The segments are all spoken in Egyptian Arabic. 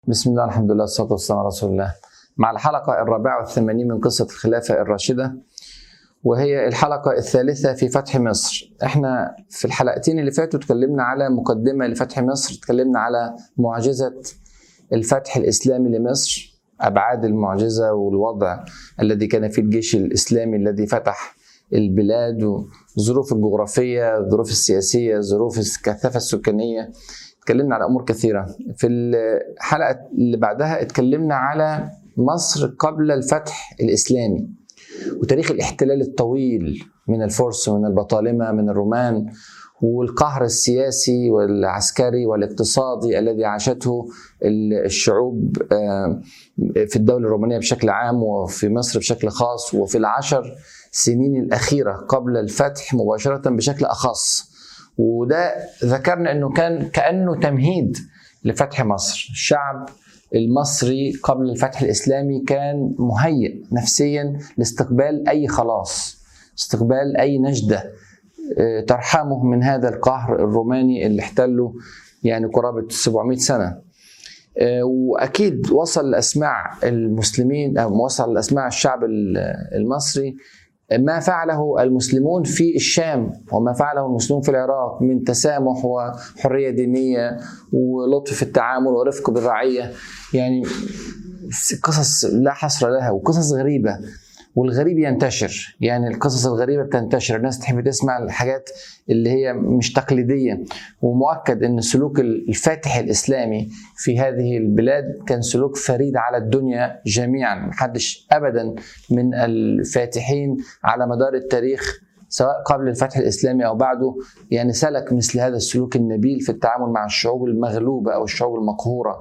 بسم الله الحمد لله والصلاة والسلام على رسول الله مع الحلقة الرابعة والثمانين من قصة الخلافة الراشدة وهي الحلقة الثالثة في فتح مصر احنا في الحلقتين اللي فاتوا اتكلمنا على مقدمة لفتح مصر اتكلمنا على معجزة الفتح الإسلامي لمصر أبعاد المعجزة والوضع الذي كان فيه الجيش الإسلامي الذي فتح البلاد والظروف الجغرافية الظروف السياسية ظروف الكثافة السكانية اتكلمنا على امور كثيره في الحلقه اللي بعدها اتكلمنا على مصر قبل الفتح الاسلامي وتاريخ الاحتلال الطويل من الفرس ومن البطالمه من الرومان والقهر السياسي والعسكري والاقتصادي الذي عاشته الشعوب في الدوله الرومانيه بشكل عام وفي مصر بشكل خاص وفي العشر سنين الاخيره قبل الفتح مباشره بشكل اخص وده ذكرنا انه كان كانه تمهيد لفتح مصر الشعب المصري قبل الفتح الاسلامي كان مهيئ نفسيا لاستقبال اي خلاص استقبال اي نجده ترحمه من هذا القهر الروماني اللي احتله يعني قرابه 700 سنه واكيد وصل لاسماع المسلمين او وصل لاسماع الشعب المصري ما فعله المسلمون في الشام وما فعله المسلمون في العراق من تسامح وحريه دينيه ولطف في التعامل ورفق بالرعيه يعني قصص لا حصر لها وقصص غريبه والغريب ينتشر يعني القصص الغريبه بتنتشر الناس تحب تسمع الحاجات اللي هي مش تقليديه ومؤكد ان سلوك الفاتح الاسلامي في هذه البلاد كان سلوك فريد على الدنيا جميعا محدش ابدا من الفاتحين على مدار التاريخ سواء قبل الفتح الاسلامي او بعده يعني سلك مثل هذا السلوك النبيل في التعامل مع الشعوب المغلوبه او الشعوب المقهوره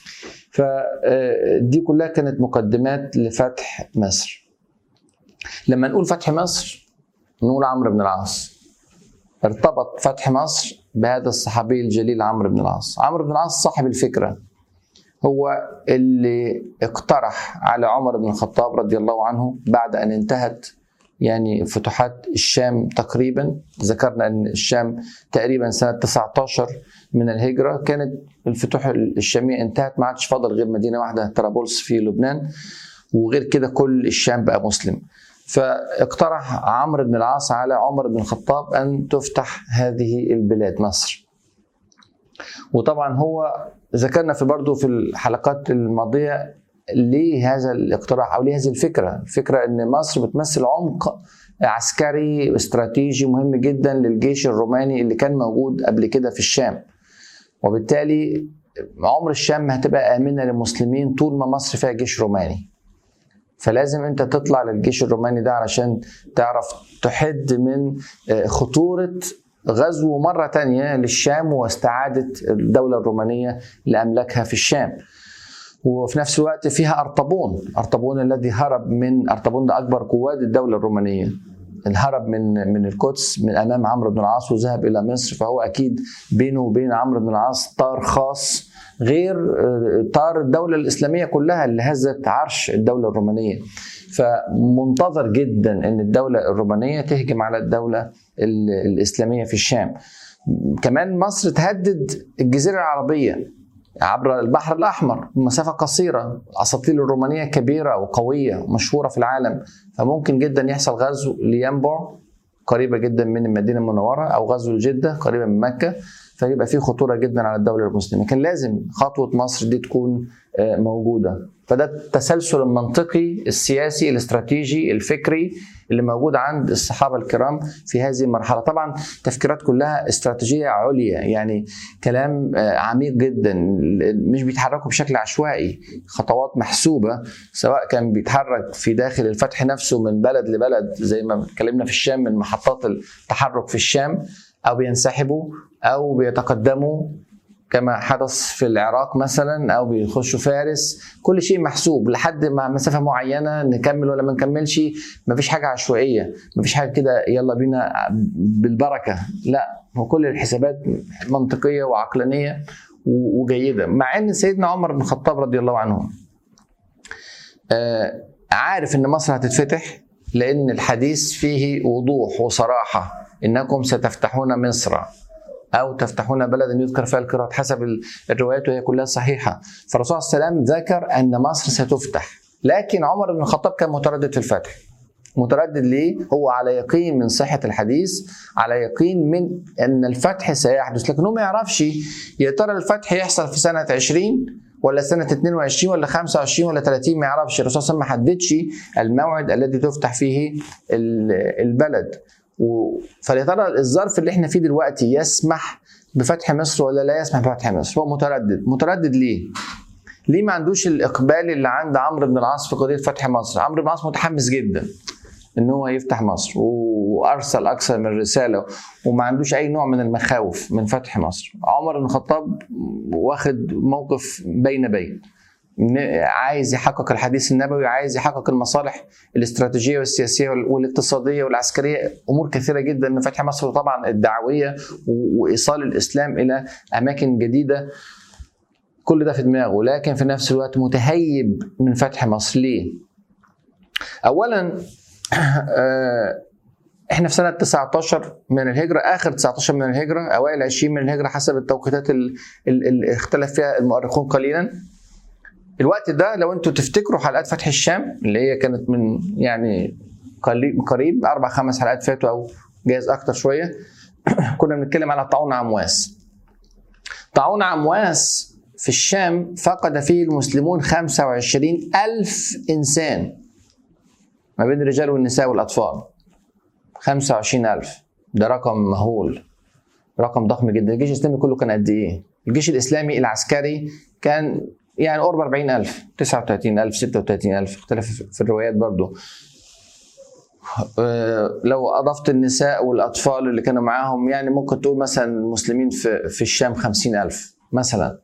فدي كلها كانت مقدمات لفتح مصر لما نقول فتح مصر نقول عمرو بن العاص ارتبط فتح مصر بهذا الصحابي الجليل عمرو بن العاص عمرو بن العاص صاحب الفكرة هو اللي اقترح على عمر بن الخطاب رضي الله عنه بعد أن انتهت يعني فتوحات الشام تقريبا ذكرنا أن الشام تقريبا سنة 19 من الهجرة كانت الفتوح الشامية انتهت ما عادش فاضل غير مدينة واحدة طرابلس في لبنان وغير كده كل الشام بقى مسلم فاقترح عمرو بن العاص على عمر بن الخطاب ان تفتح هذه البلاد مصر وطبعا هو ذكرنا في برضه في الحلقات الماضيه ليه هذا الاقتراح او ليه هذه الفكره الفكره ان مصر بتمثل عمق عسكري استراتيجي مهم جدا للجيش الروماني اللي كان موجود قبل كده في الشام وبالتالي عمر الشام هتبقى امنه للمسلمين طول ما مصر فيها جيش روماني فلازم انت تطلع للجيش الروماني ده علشان تعرف تحد من خطورة غزو مرة تانية للشام واستعادة الدولة الرومانية لأملاكها في الشام وفي نفس الوقت فيها أرطبون أرطبون الذي هرب من أرطبون ده أكبر قوات الدولة الرومانية الهرب من من القدس من امام عمرو بن العاص وذهب الى مصر فهو اكيد بينه وبين عمرو بن العاص طار خاص غير طار الدولة الإسلامية كلها اللي هزت عرش الدولة الرومانية فمنتظر جدا أن الدولة الرومانية تهجم على الدولة الإسلامية في الشام كمان مصر تهدد الجزيرة العربية عبر البحر الأحمر مسافة قصيرة الأساطيل الرومانية كبيرة وقوية ومشهورة في العالم فممكن جدا يحصل غزو لينبع قريبة جدا من المدينة المنورة أو غزو لجدة قريبة من مكة فيبقى في خطوره جدا على الدوله المسلمه كان لازم خطوه مصر دي تكون موجوده فده التسلسل المنطقي السياسي الاستراتيجي الفكري اللي موجود عند الصحابه الكرام في هذه المرحله طبعا تفكيرات كلها استراتيجيه عليا يعني كلام عميق جدا مش بيتحركوا بشكل عشوائي خطوات محسوبه سواء كان بيتحرك في داخل الفتح نفسه من بلد لبلد زي ما اتكلمنا في الشام من محطات التحرك في الشام او بينسحبوا او بيتقدموا كما حدث في العراق مثلا او بيخشوا فارس كل شيء محسوب لحد ما مسافه معينه نكمل ولا ما نكملش مفيش حاجه عشوائيه مفيش حاجه كده يلا بينا بالبركه لا هو كل الحسابات منطقيه وعقلانيه وجيده مع ان سيدنا عمر بن الخطاب رضي الله عنه عارف ان مصر هتتفتح لان الحديث فيه وضوح وصراحه انكم ستفتحون مصر او تفتحون بلدا يذكر فيها القراءات حسب الروايات وهي كلها صحيحه فالرسول صلى الله عليه وسلم ذكر ان مصر ستفتح لكن عمر بن الخطاب كان متردد في الفتح متردد ليه؟ هو على يقين من صحة الحديث على يقين من أن الفتح سيحدث لكن هو ما يعرفش يا ترى الفتح يحصل في سنة 20 ولا سنة 22 ولا 25 ولا 30 ما يعرفش الرسول صلى الله عليه وسلم ما حددش الموعد الذي تفتح فيه البلد فيا ترى الظرف اللي احنا فيه دلوقتي يسمح بفتح مصر ولا لا يسمح بفتح مصر هو متردد متردد ليه ليه ما عندوش الاقبال اللي عند عمرو بن العاص في قضيه فتح مصر عمرو بن العاص متحمس جدا ان هو يفتح مصر وارسل اكثر من رساله وما عندوش اي نوع من المخاوف من فتح مصر عمر بن الخطاب واخد موقف بين بين عايز يحقق الحديث النبوي عايز يحقق المصالح الاستراتيجيه والسياسيه والاقتصاديه والعسكريه امور كثيره جدا من فتح مصر وطبعا الدعويه وايصال الاسلام الى اماكن جديده كل ده في دماغه لكن في نفس الوقت متهيب من فتح مصر ليه؟ اولا احنا في سنه 19 من الهجره اخر 19 من الهجره اوائل 20 من الهجره حسب التوقيتات اللي اختلف فيها المؤرخون قليلا الوقت ده لو انتوا تفتكروا حلقات فتح الشام اللي هي كانت من يعني قريب اربع خمس حلقات فاتوا او جايز اكتر شويه كنا بنتكلم على طاعون عمواس طاعون عمواس في الشام فقد فيه المسلمون 25 ألف إنسان ما بين الرجال والنساء والأطفال 25 ألف ده رقم مهول رقم ضخم جدا الجيش الإسلامي كله كان قد إيه الجيش الإسلامي العسكري كان يعني قرب 40000 39000 36000 اختلف في الروايات برضو لو اضفت النساء والاطفال اللي كانوا معاهم يعني ممكن تقول مثلا المسلمين في في الشام 50000 مثلا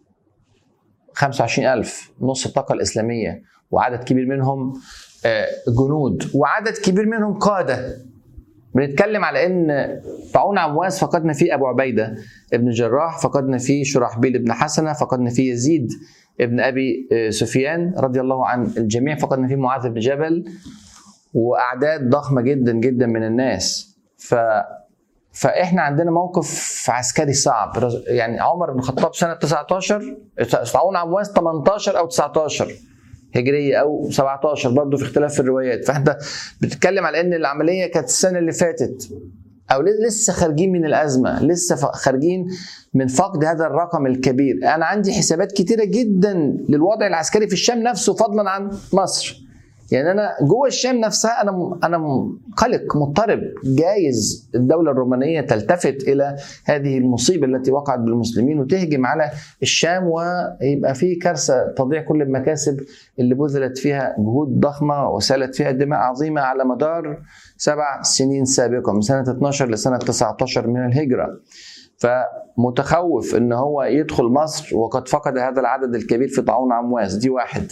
25000 نص الطاقه الاسلاميه وعدد كبير منهم جنود وعدد كبير منهم قاده بنتكلم على ان طاعون عمواس فقدنا فيه ابو عبيده ابن جراح فقدنا فيه شرحبيل ابن حسنه فقدنا فيه يزيد ابن ابي سفيان رضي الله عن الجميع فقدنا فيه معاذ بن جبل واعداد ضخمه جدا جدا من الناس ف فاحنا عندنا موقف عسكري صعب يعني عمر بن الخطاب سنه 19 طاعون عمواس 18 او 19 هجريه او 17 برضه في اختلاف في الروايات فانت بتتكلم على ان العمليه كانت السنه اللي فاتت او لسه خارجين من الازمه لسه خارجين من فقد هذا الرقم الكبير انا عندي حسابات كتيره جدا للوضع العسكري في الشام نفسه فضلا عن مصر يعني انا جوه الشام نفسها انا انا قلق مضطرب جايز الدوله الرومانيه تلتفت الى هذه المصيبه التي وقعت بالمسلمين وتهجم على الشام ويبقى في كارثه تضيع كل المكاسب اللي بذلت فيها جهود ضخمه وسالت فيها دماء عظيمه على مدار سبع سنين سابقه من سنه 12 لسنه 19 من الهجره. فمتخوف ان هو يدخل مصر وقد فقد هذا العدد الكبير في طاعون عمواس دي واحد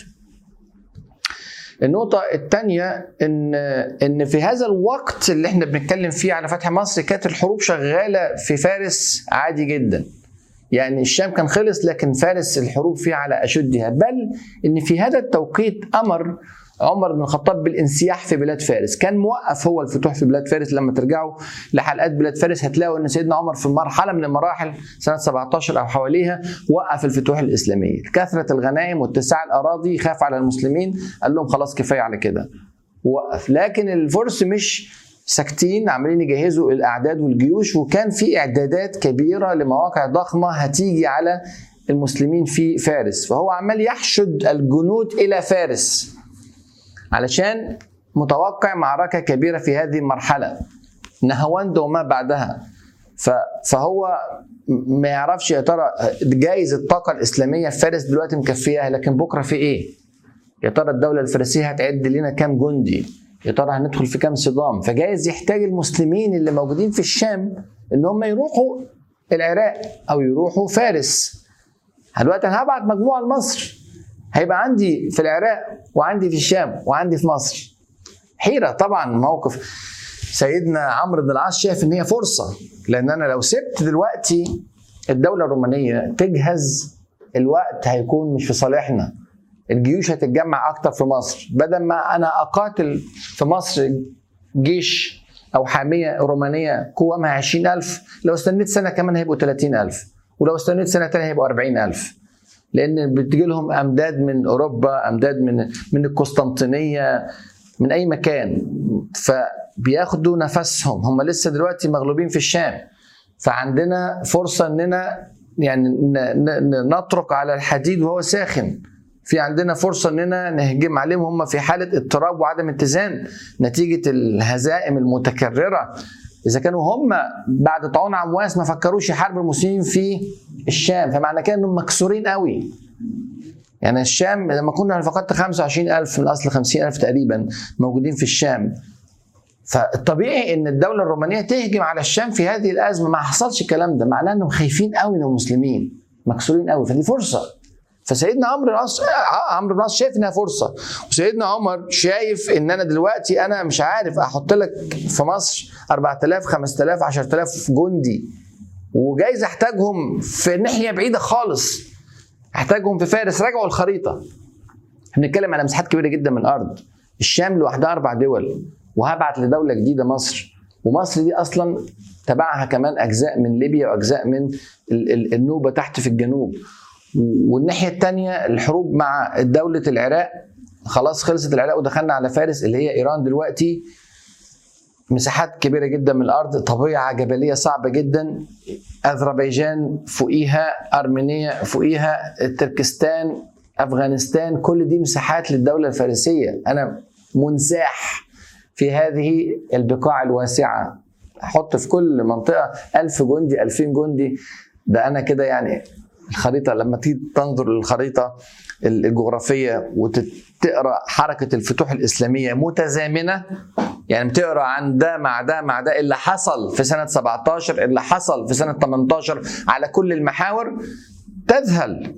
النقطة الثانية إن إن في هذا الوقت اللي إحنا بنتكلم فيه على فتح مصر كانت الحروب شغالة في فارس عادي جدا. يعني الشام كان خلص لكن فارس الحروب فيه على أشدها بل إن في هذا التوقيت أمر عمر بن الخطاب بالانسياح في بلاد فارس كان موقف هو الفتوح في بلاد فارس لما ترجعوا لحلقات بلاد فارس هتلاقوا ان سيدنا عمر في مرحله من المراحل سنه 17 او حواليها وقف الفتوح الاسلاميه كثره الغنائم واتساع الاراضي خاف على المسلمين قال لهم خلاص كفايه على كده وقف لكن الفرس مش ساكتين عمالين يجهزوا الاعداد والجيوش وكان في اعدادات كبيره لمواقع ضخمه هتيجي على المسلمين في فارس فهو عمال يحشد الجنود الى فارس علشان متوقع معركه كبيره في هذه المرحله نهاوند وما بعدها فهو ما يعرفش يا ترى جايز الطاقه الاسلاميه في فارس دلوقتي مكفياها لكن بكره في ايه؟ يا ترى الدوله الفارسيه هتعد لنا كام جندي؟ يا ترى هندخل في كام صدام؟ فجايز يحتاج المسلمين اللي موجودين في الشام ان هم يروحوا العراق او يروحوا فارس. دلوقتي انا هبعت مجموعه لمصر هيبقى عندي في العراق وعندي في الشام وعندي في مصر حيره طبعا موقف سيدنا عمرو بن العاص شايف ان هي فرصه لان انا لو سبت دلوقتي الدوله الرومانيه تجهز الوقت هيكون مش في صالحنا الجيوش هتتجمع اكتر في مصر بدل ما انا اقاتل في مصر جيش أو حامية رومانية قوامها 20000 لو استنيت سنة كمان هيبقوا 30000 ولو استنيت سنة تانية هيبقوا 40000 لأن بتجي لهم أمداد من أوروبا أمداد من من القسطنطينية من أي مكان فبياخدوا نفسهم هم لسه دلوقتي مغلوبين في الشام فعندنا فرصة إننا يعني نطرق على الحديد وهو ساخن في عندنا فرصه اننا نهجم عليهم هم في حاله اضطراب وعدم اتزان نتيجه الهزائم المتكرره اذا كانوا هم بعد طاعون عمواس ما فكروش يحاربوا المسلمين في الشام فمعنى كده انهم مكسورين قوي يعني الشام لما كنا فقدت 25000 من اصل 50000 تقريبا موجودين في الشام فالطبيعي ان الدوله الرومانيه تهجم على الشام في هذه الازمه ما حصلش الكلام ده معناه انهم خايفين قوي من المسلمين مكسورين قوي فدي فرصه فسيدنا عمرو بن العاص عمرو بن العاص شايف انها فرصه وسيدنا عمر شايف ان انا دلوقتي انا مش عارف احط لك في مصر 4000 5000 10000 جندي وجايز احتاجهم في ناحيه بعيده خالص احتاجهم في فارس راجعوا الخريطه بنتكلم على مساحات كبيره جدا من الارض الشام لوحدها اربع دول وهبعت لدوله جديده مصر ومصر دي اصلا تبعها كمان اجزاء من ليبيا واجزاء من النوبه تحت في الجنوب والناحيه الثانيه الحروب مع دوله العراق خلاص خلصت العراق ودخلنا على فارس اللي هي ايران دلوقتي مساحات كبيره جدا من الارض طبيعه جبليه صعبه جدا اذربيجان فوقيها ارمينيا فوقيها تركستان افغانستان كل دي مساحات للدوله الفارسيه انا منزاح في هذه البقاع الواسعه احط في كل منطقه ألف جندي ألفين جندي ده انا كده يعني الخريطة لما تيجي تنظر للخريطة الجغرافية وتقرا حركة الفتوح الإسلامية متزامنة يعني بتقرا عن ده مع ده مع ده اللي حصل في سنة 17 اللي حصل في سنة 18 على كل المحاور تذهل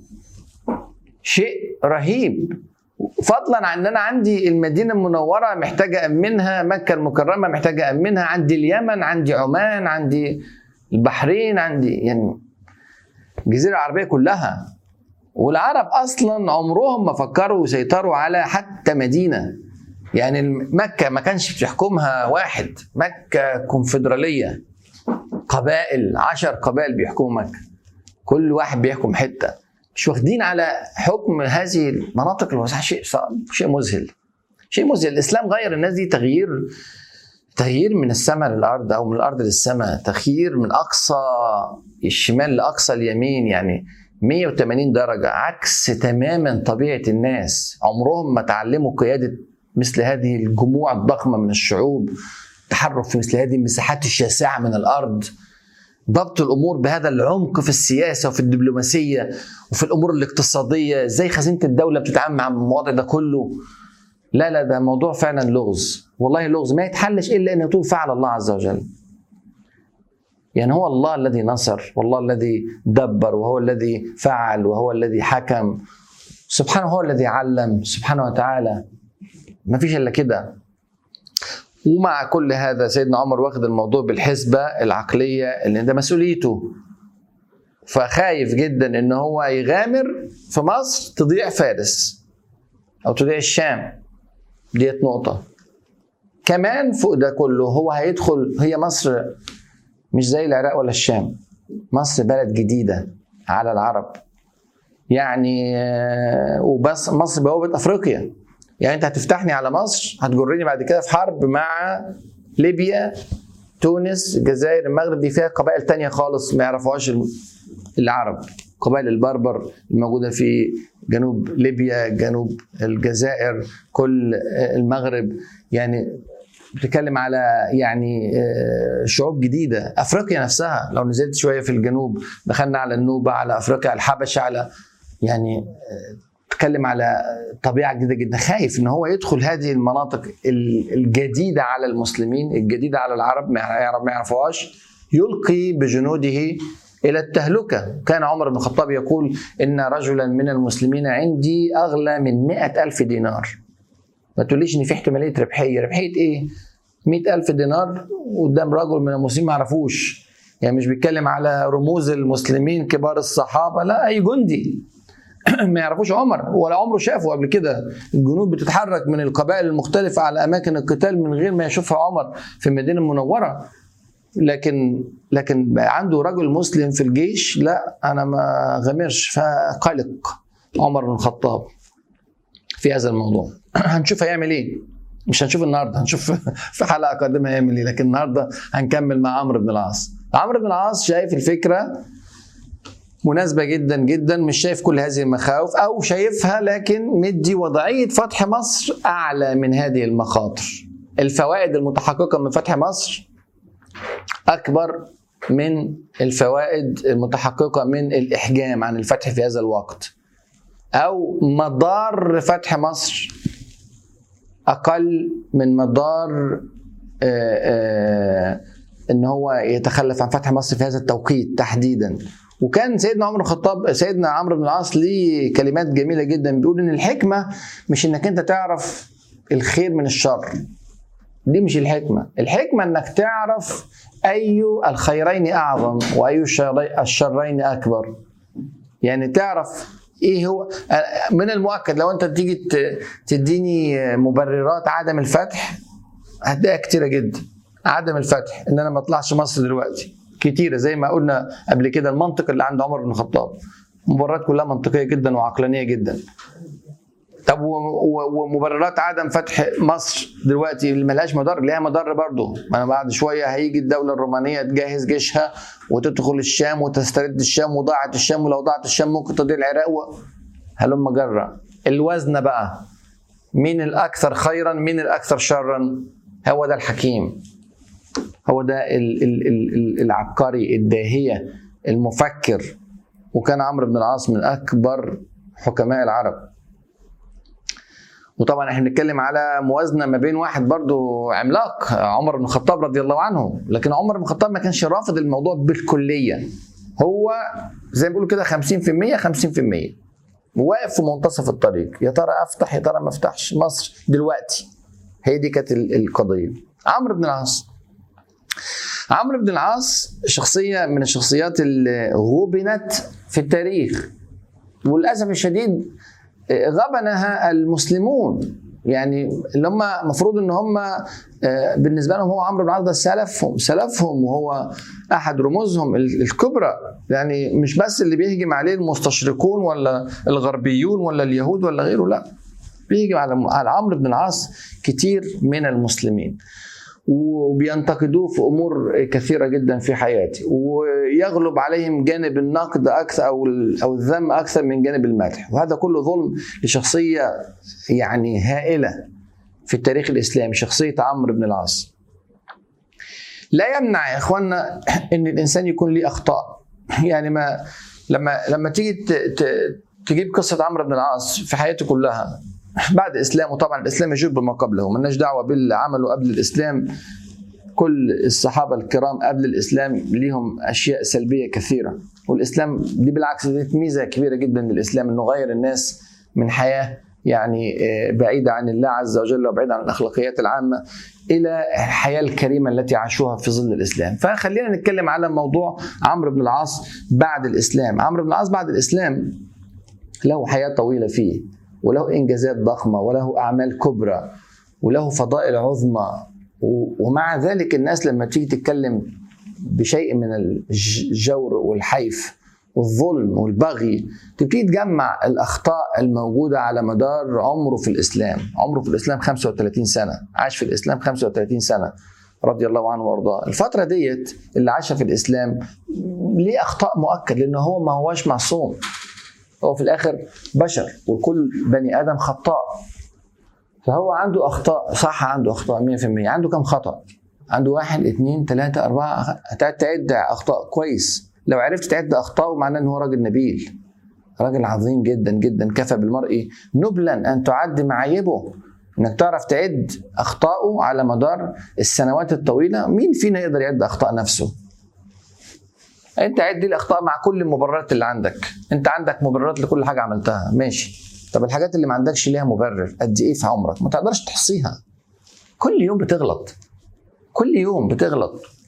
شيء رهيب فضلا عن ان انا عندي المدينه المنوره محتاجه امنها مكه المكرمه محتاجه امنها عندي اليمن عندي عمان عندي البحرين عندي يعني الجزيره العربيه كلها والعرب اصلا عمرهم ما فكروا يسيطروا على حتى مدينه يعني مكه ما كانش بيحكمها واحد مكه كونفدراليه قبائل عشر قبائل بيحكموا مكه كل واحد بيحكم حته مش واخدين على حكم هذه المناطق الواسعه شيء صعب شيء مذهل شيء مذهل الاسلام غير الناس دي تغيير تغيير من السماء للارض او من الارض للسماء تغيير من اقصى الشمال لاقصى اليمين يعني 180 درجه عكس تماما طبيعه الناس عمرهم ما تعلموا قياده مثل هذه الجموع الضخمه من الشعوب تحرك في مثل هذه المساحات الشاسعه من الارض ضبط الامور بهذا العمق في السياسه وفي الدبلوماسيه وفي الامور الاقتصاديه ازاي خزينه الدوله بتتعامل مع الوضع ده كله لا لا ده موضوع فعلا لغز والله لغز ما يتحلش الا ان يطول فعل الله عز وجل يعني هو الله الذي نصر والله الذي دبر وهو الذي فعل وهو الذي حكم سبحانه هو الذي علم سبحانه وتعالى ما فيش الا كده ومع كل هذا سيدنا عمر واخد الموضوع بالحسبة العقلية اللي ده مسؤوليته فخايف جدا ان هو يغامر في مصر تضيع فارس او تضيع الشام ديت نقطة كمان فوق ده كله هو هيدخل هي مصر مش زي العراق ولا الشام مصر بلد جديدة على العرب يعني وبس مصر بوابة افريقيا يعني انت هتفتحني على مصر هتجرني بعد كده في حرب مع ليبيا تونس الجزائر المغرب دي فيها قبائل تانية خالص ما يعرفوهاش العرب قبائل البربر الموجوده في جنوب ليبيا جنوب الجزائر كل المغرب يعني بتتكلم على يعني شعوب جديده افريقيا نفسها لو نزلت شويه في الجنوب دخلنا على النوبه على افريقيا على الحبشه على يعني بتكلم على طبيعه جديده جدا خايف ان هو يدخل هذه المناطق الجديده على المسلمين الجديده على العرب ما يعرف ما يعرفوهاش يلقي بجنوده الى التهلكه كان عمر بن الخطاب يقول ان رجلا من المسلمين عندي اغلى من مئة ألف دينار ما تقوليش ان في احتماليه ربحيه ربحيه ايه مئة ألف دينار قدام رجل من المسلمين ما يعرفوش يعني مش بيتكلم على رموز المسلمين كبار الصحابه لا اي جندي ما يعرفوش عمر ولا عمره شافه قبل كده الجنود بتتحرك من القبائل المختلفة على أماكن القتال من غير ما يشوفها عمر في المدينة المنورة لكن لكن بقى عنده رجل مسلم في الجيش لا أنا ما غامرش فقلق عمر بن الخطاب في هذا الموضوع هنشوف هيعمل ايه مش هنشوف النهارده هنشوف في حلقه قادمه هيعمل ايه لكن النهارده هنكمل مع عمرو بن العاص عمرو بن العاص شايف الفكره مناسبة جدا جدا مش شايف كل هذه المخاوف أو شايفها لكن مدي وضعية فتح مصر أعلى من هذه المخاطر الفوائد المتحققة من فتح مصر أكبر من الفوائد المتحققة من الإحجام عن الفتح في هذا الوقت أو مضار فتح مصر أقل من مضار آه، آه، ان هو يتخلف عن فتح مصر في هذا التوقيت تحديدا وكان سيدنا عمر الخطاب سيدنا عمرو بن العاص ليه كلمات جميله جدا بيقول ان الحكمه مش انك انت تعرف الخير من الشر دي مش الحكمه الحكمه انك تعرف اي الخيرين اعظم واي الشري- الشرين اكبر يعني تعرف ايه هو من المؤكد لو انت تيجي ت- تديني مبررات عدم الفتح هتلاقيها كتيره جدا عدم الفتح ان انا ما اطلعش مصر دلوقتي كتيره زي ما قلنا قبل كده المنطق اللي عند عمر بن الخطاب مبررات كلها منطقيه جدا وعقلانيه جدا طب و- و- ومبررات عدم فتح مصر دلوقتي اللي ملهاش مدار ليها مدار برضه ما أنا بعد شويه هيجي الدوله الرومانيه تجهز جيشها وتدخل الشام وتسترد الشام وضاعت الشام ولو ضاعت الشام ممكن تضيع العراق و- هلم جرة الوزن بقى مين الاكثر خيرا مين الاكثر شرا هو ده الحكيم هو ده ال- ال- ال- ال- العبقري الداهيه المفكر وكان عمرو بن العاص من اكبر حكماء العرب وطبعا احنا بنتكلم على موازنه ما بين واحد برضو عملاق عمر بن الخطاب رضي الله عنه لكن عمر بن الخطاب ما كانش رافض الموضوع بالكليه هو زي ما بيقولوا كده 50% 50% واقف في منتصف الطريق يا ترى افتح يا ترى ما افتحش مصر دلوقتي هي دي كانت ال- القضيه عمرو بن العاص عمرو بن العاص شخصيه من الشخصيات اللي غبنت في التاريخ وللاسف الشديد غبنها المسلمون يعني اللي هم المفروض ان هم آه، بالنسبه لهم هو عمرو بن العاص ده سلفهم سلفهم وهو احد رموزهم ال- الكبرى يعني مش بس اللي بيهجم عليه المستشرقون ولا الغربيون ولا اليهود ولا غيره لا بيهجم على على عمرو بن العاص كتير من المسلمين وبينتقدوه في امور كثيره جدا في حياته ويغلب عليهم جانب النقد اكثر او او الذم اكثر من جانب المدح وهذا كله ظلم لشخصيه يعني هائله في التاريخ الاسلامي شخصيه عمرو بن العاص لا يمنع يا اخوانا ان الانسان يكون ليه اخطاء يعني ما لما لما تيجي ت- ت- تجيب قصه عمرو بن العاص في حياته كلها بعد اسلامه طبعا الاسلام يجب بما قبله ملناش دعوه باللي عمله قبل الاسلام كل الصحابه الكرام قبل الاسلام ليهم اشياء سلبيه كثيره والاسلام دي بالعكس دي ميزه كبيره جدا للاسلام انه غير الناس من حياه يعني آه، بعيده عن الله عز وجل وبعيده عن الاخلاقيات العامه الى الحياه الكريمه التي عاشوها في ظل الاسلام فخلينا نتكلم على موضوع عمرو بن العاص بعد الاسلام عمرو بن العاص بعد الاسلام له حياه طويله فيه وله انجازات ضخمه وله اعمال كبرى وله فضائل عظمى و- ومع ذلك الناس لما تيجي تتكلم بشيء من الجور والحيف والظلم والبغي تبتدي تجمع الاخطاء الموجوده على مدار عمره في الاسلام، عمره في الاسلام 35 سنه، عاش في الاسلام 35 سنه رضي الله عنه وارضاه، الفتره ديت اللي عاشها في الاسلام ليه اخطاء مؤكد لانه هو ما هوش معصوم. هو في الاخر بشر وكل بني ادم خطاء. فهو عنده اخطاء صح عنده اخطاء 100% عنده كم خطا؟ عنده واحد اثنين ثلاثة أربعة هتقعد تعد أخطاء كويس لو عرفت تعد أخطاءه معناه إن هو راجل نبيل راجل عظيم جدا جدا كفى بالمرء نبلا أن تعد معايبه إنك تعرف تعد أخطائه على مدار السنوات الطويلة مين فينا يقدر يعد أخطاء نفسه أنت عد الأخطاء مع كل المبررات اللي عندك أنت عندك مبررات لكل حاجة عملتها ماشي طب الحاجات اللي ما عندكش ليها مبرر قد إيه في عمرك ما تقدرش تحصيها كل يوم بتغلط كل يوم بتغلط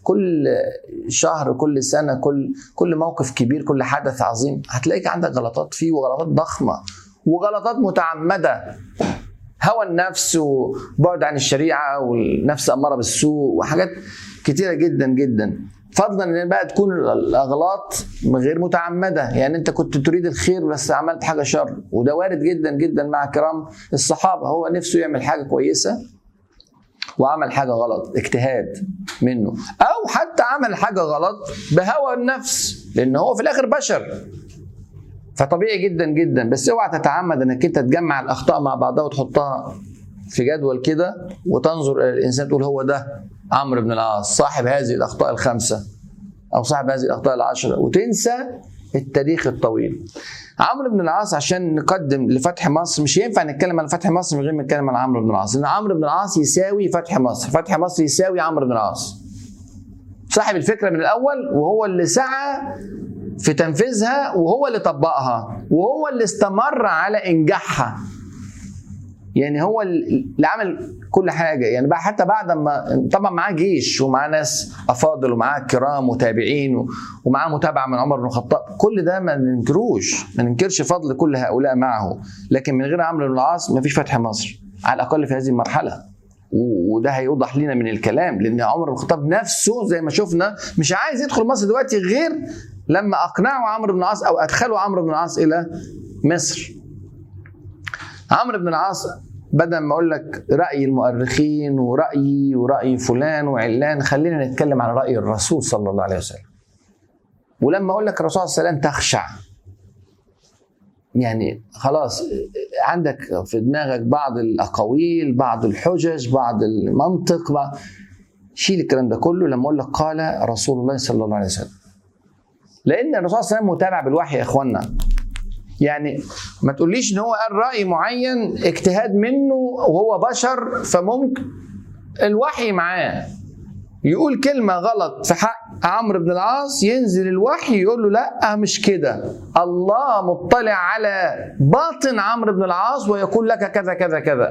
كل شهر كل سنه كل كل موقف كبير كل حدث عظيم هتلاقيك عندك غلطات فيه وغلطات ضخمه وغلطات متعمده هوى النفس وبعد عن الشريعه والنفس اماره بالسوء وحاجات كتيره جدا جدا فضلا ان بقى تكون الاغلاط غير متعمده يعني انت كنت تريد الخير بس عملت حاجه شر وده وارد جدا جدا مع كرام الصحابه هو نفسه يعمل حاجه كويسه وعمل حاجه غلط اجتهاد منه او حتى عمل حاجه غلط بهوى النفس لان هو في الاخر بشر فطبيعي جدا جدا بس اوعى تتعمد انك انت تجمع الاخطاء مع بعضها وتحطها في جدول كده وتنظر الى الانسان تقول هو ده عمرو بن العاص صاحب هذه الاخطاء الخمسه او صاحب هذه الاخطاء العشره وتنسى التاريخ الطويل عمرو بن العاص عشان نقدم لفتح مصر مش ينفع نتكلم عن فتح مصر من غير ما نتكلم عن عمرو بن العاص لان عمرو بن العاص يساوي فتح مصر فتح مصر يساوي عمرو بن العاص صاحب الفكره من الاول وهو اللي سعى في تنفيذها وهو اللي طبقها وهو اللي استمر على انجاحها يعني هو اللي عمل كل حاجه يعني بقى حتى بعد ما طبعا معاه جيش ومعاه ناس افاضل ومعاه كرام وتابعين ومعاه متابعه من عمر بن الخطاب كل ده ما ننكروش ما ننكرش فضل كل هؤلاء معه لكن من غير عمرو بن العاص ما فيش فتح مصر على الاقل في هذه المرحله وده هيوضح لنا من الكلام لان عمر بن الخطاب نفسه زي ما شفنا مش عايز يدخل مصر دلوقتي غير لما اقنعوا عمرو بن العاص او ادخلوا عمرو بن العاص الى مصر عمرو بن العاص بدل ما اقول لك راي المؤرخين ورايي وراي فلان وعلان خلينا نتكلم على راي الرسول صلى الله عليه وسلم ولما اقول لك الرسول صلى الله عليه وسلم تخشع يعني خلاص عندك في دماغك بعض الاقاويل بعض الحجج بعض المنطق بعض شيل الكلام ده كله لما اقول لك قال رسول الله صلى الله عليه وسلم لان الرسول صلى الله عليه وسلم متابع بالوحي يا اخوانا يعني ما تقوليش ان هو قال راي معين اجتهاد منه وهو بشر فممكن الوحي معاه يقول كلمه غلط في حق عمرو بن العاص ينزل الوحي يقول له لا مش كده الله مطلع على باطن عمرو بن العاص ويقول لك كذا كذا كذا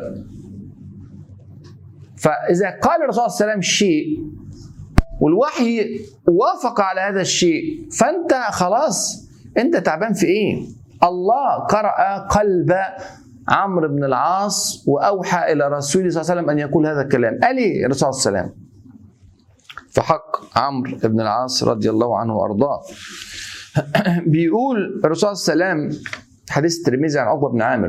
فاذا قال الرسول صلى الله عليه وسلم شيء والوحي وافق على هذا الشيء فانت خلاص انت تعبان في ايه الله قرأ قلب عمرو بن العاص واوحى الى رسوله صلى الله عليه وسلم ان يقول هذا الكلام قال ايه الرسول صلى الله عليه وسلم في حق عمرو بن العاص رضي الله عنه وارضاه بيقول الرسول صلى الله عليه وسلم حديث الترمذي عن عقبه بن عامر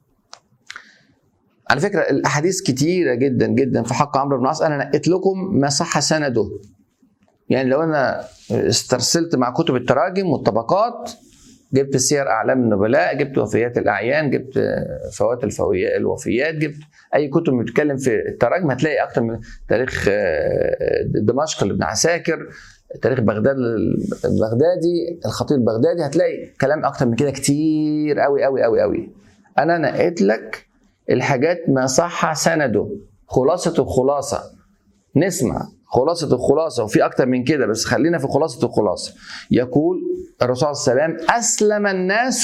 على فكره الاحاديث كتيره جدا جدا في حق عمرو بن العاص انا نقيت لكم ما صح سنده يعني لو انا استرسلت مع كتب التراجم والطبقات جبت سير اعلام النبلاء جبت وفيات الاعيان جبت فوات الفويات الوفيات جبت اي كتب بتتكلم في التراجم هتلاقي اكتر من تاريخ دمشق لابن عساكر تاريخ بغداد البغدادي الخطيب البغدادي هتلاقي كلام اكتر من كده كتير قوي قوي قوي قوي انا نقيت لك الحاجات ما صح سنده خلاصه الخلاصه نسمع خلاصة الخلاصة وفي أكتر من كده بس خلينا في خلاصة الخلاصة يقول الرسول صلى الله عليه وسلم أسلم الناس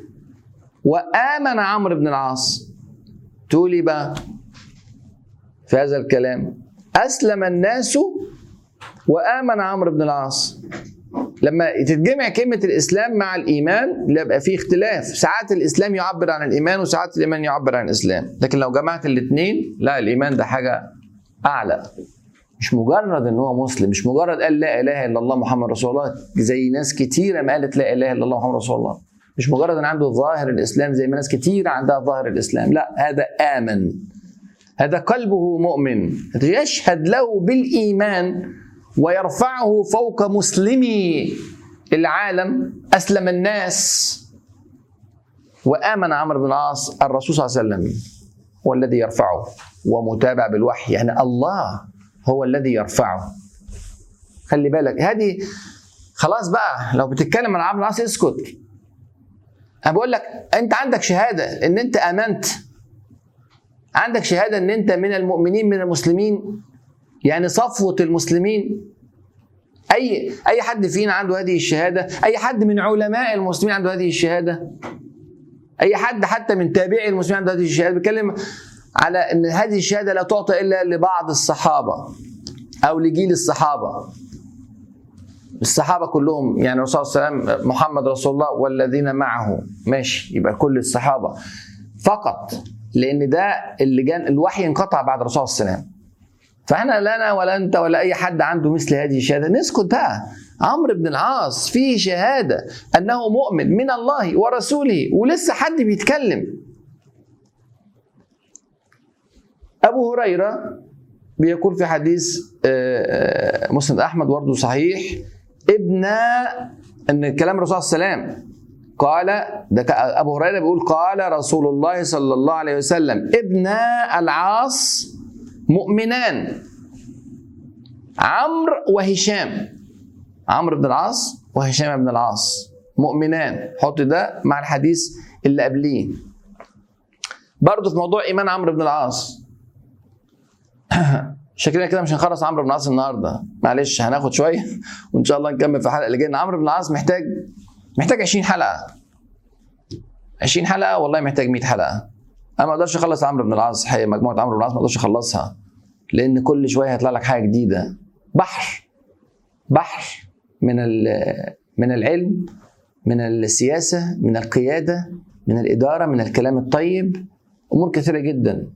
وآمن عمرو بن العاص تقول إيه بقى في هذا الكلام أسلم الناس وآمن عمرو بن العاص لما تتجمع كلمة الإسلام مع الإيمان يبقى في اختلاف ساعات الإسلام يعبر عن الإيمان وساعات الإيمان يعبر عن الإسلام لكن لو جمعت الاثنين لا الإيمان ده حاجة أعلى مش مجرد ان هو مسلم مش مجرد قال لا اله الا الله محمد رسول الله زي ناس كتيره ما قالت لا اله الا الله محمد رسول الله مش مجرد ان عنده ظاهر الاسلام زي ما ناس كتيره عندها ظاهر الاسلام لا هذا امن هذا قلبه مؤمن يشهد له بالايمان ويرفعه فوق مسلمي العالم اسلم الناس وامن عمرو بن العاص الرسول صلى الله عليه وسلم هو الذي يرفعه ومتابع بالوحي يعني الله هو الذي يرفعه خلي بالك هذه خلاص بقى لو بتتكلم عن عمرو العاص اسكت انا بقول لك انت عندك شهاده ان انت امنت عندك شهاده ان انت من المؤمنين من المسلمين يعني صفوه المسلمين اي اي حد فينا عنده هذه الشهاده اي حد من علماء المسلمين عنده هذه الشهاده اي حد حتى من تابعي المسلمين عنده هذه الشهاده بيتكلم على ان هذه الشهاده لا تعطى الا لبعض الصحابه او لجيل الصحابه الصحابه كلهم يعني الرسول صلى الله عليه وسلم محمد رسول الله والذين معه ماشي يبقى كل الصحابه فقط لان ده اللي جان الوحي انقطع بعد الرسول صلى الله عليه وسلم فاحنا لا انا ولا انت ولا اي حد عنده مثل هذه الشهاده نسكت بقى عمرو بن العاص فيه شهاده انه مؤمن من الله ورسوله ولسه حد بيتكلم ابو هريره بيقول في حديث مسند احمد برضه صحيح ابن ان كلام الرسول صلى الله عليه وسلم قال ده ابو هريره بيقول قال رسول الله صلى الله عليه وسلم ابن العاص مؤمنان عمرو وهشام عمرو بن العاص وهشام بن العاص مؤمنان حط ده مع الحديث اللي قبليه برضه في موضوع ايمان عمرو بن العاص شكلنا كده مش هنخلص عمرو بن العاص النهارده معلش هناخد شويه وان شاء الله نكمل في الحلقه اللي جايه عمرو بن العاص محتاج محتاج 20 حلقه 20 حلقه والله محتاج 100 حلقه انا ما اقدرش اخلص عمرو بن العاص حقيقة مجموعه عمرو بن العاص ما اقدرش اخلصها لان كل شويه هيطلع لك حاجه جديده بحر بحر من من العلم من السياسه من القياده من الاداره من الكلام الطيب امور كثيره جدا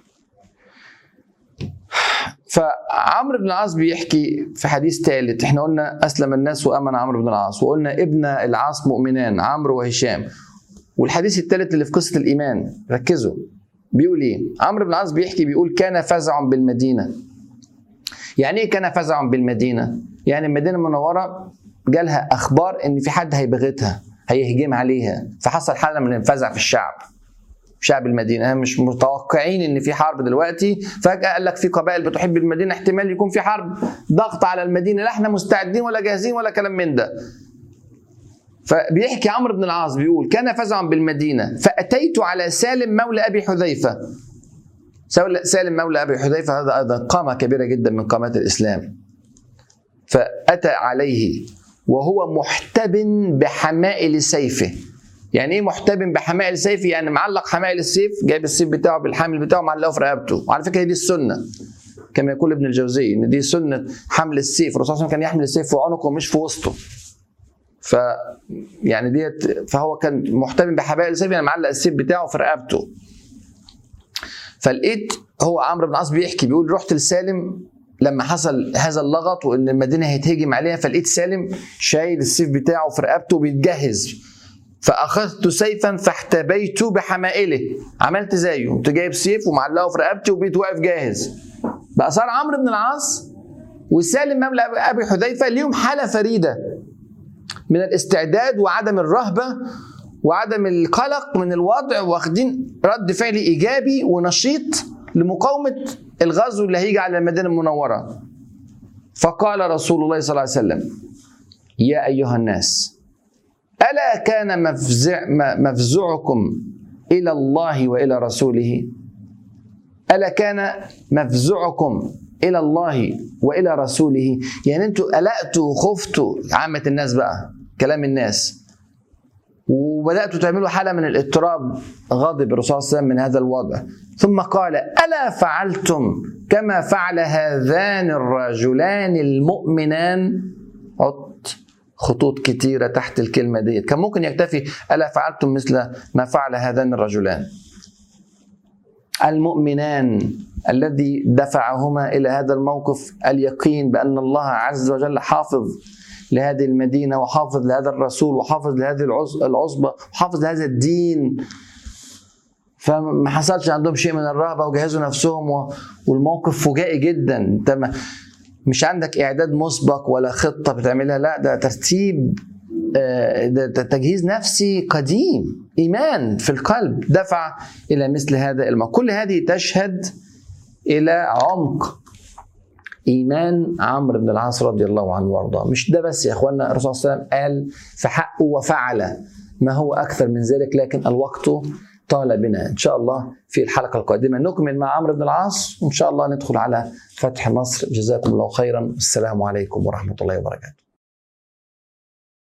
فعمرو بن العاص بيحكي في حديث ثالث احنا قلنا اسلم الناس وامن عمرو بن العاص وقلنا ابن العاص مؤمنان عمرو وهشام والحديث الثالث اللي في قصه الايمان ركزوا بيقول ايه عمرو بن العاص بيحكي بيقول كان فزع بالمدينه يعني ايه كان فزع بالمدينه يعني المدينه المنوره جالها اخبار ان في حد هيبغتها هيهجم عليها فحصل حاله من الفزع في الشعب شعب المدينه مش متوقعين ان في حرب دلوقتي فجاه قال لك في قبائل بتحب المدينه احتمال يكون في حرب ضغط على المدينه لا احنا مستعدين ولا جاهزين ولا كلام من ده فبيحكي عمرو بن العاص بيقول كان فزعا بالمدينه فاتيت على سالم مولى ابي حذيفه سالم مولى ابي حذيفه هذا ايضا قامه كبيره جدا من قامات الاسلام فاتى عليه وهو محتبن بحمائل سيفه يعني ايه محتبن بحمائل سيفه يعني معلق حمائل السيف جايب السيف بتاعه بالحامل بتاعه معلقه في رقبته وعلى فكره دي السنه كما يقول ابن الجوزي ان دي سنه حمل السيف الرسول صلى الله عليه وسلم كان يحمل السيف في عنقه مش في وسطه ف يعني ديت فهو كان محتمل بحبائل السيف يعني معلق السيف بتاعه في رقبته فلقيت هو عمرو بن العاص بيحكي بيقول رحت لسالم لما حصل هذا اللغط وان المدينه هيتهجم عليها فلقيت سالم شايل السيف بتاعه في رقبته وبيتجهز فاخذت سيفا فاحتبيت بحمائله عملت زيه قمت جايب سيف ومعلقه في رقبتي وبقيت واقف جاهز بقى صار عمرو بن العاص وسالم مولى ابي حذيفه ليهم حاله فريده من الاستعداد وعدم الرهبه وعدم القلق من الوضع واخدين رد فعل ايجابي ونشيط لمقاومه الغزو اللي هيجي على المدينه المنوره فقال رسول الله صلى الله عليه وسلم يا ايها الناس الا كان مفزع مفزعكم الى الله والى رسوله الا كان مفزعكم الى الله والى رسوله يعني انتوا قلقتوا وخفتوا عامه الناس بقى كلام الناس وبداتوا تعملوا حاله من الاضطراب غضب الرسول صلى الله عليه وسلم من هذا الوضع ثم قال الا فعلتم كما فعل هذان الرجلان المؤمنان حط خطوط كتيرة تحت الكلمة دي كان ممكن يكتفي ألا فعلتم مثل ما فعل هذان الرجلان المؤمنان الذي دفعهما الى هذا الموقف اليقين بان الله عز وجل حافظ لهذه المدينه وحافظ لهذا الرسول وحافظ لهذه العصبه وحافظ لهذا الدين فما حصلش عندهم شيء من الرهبه وجهزوا نفسهم والموقف فجائي جدا انت مش عندك اعداد مسبق ولا خطه بتعملها لا ده ترتيب ده تجهيز نفسي قديم ايمان في القلب دفع الى مثل هذا الموقف كل هذه تشهد الى عمق ايمان عمرو بن العاص رضي الله عنه وارضاه مش ده بس يا اخوانا الرسول صلى الله عليه وسلم قال في حقه وفعل ما هو اكثر من ذلك لكن الوقت طال بنا ان شاء الله في الحلقه القادمه نكمل مع عمرو بن العاص وان شاء الله ندخل على فتح مصر جزاكم الله خيرا السلام عليكم ورحمه الله وبركاته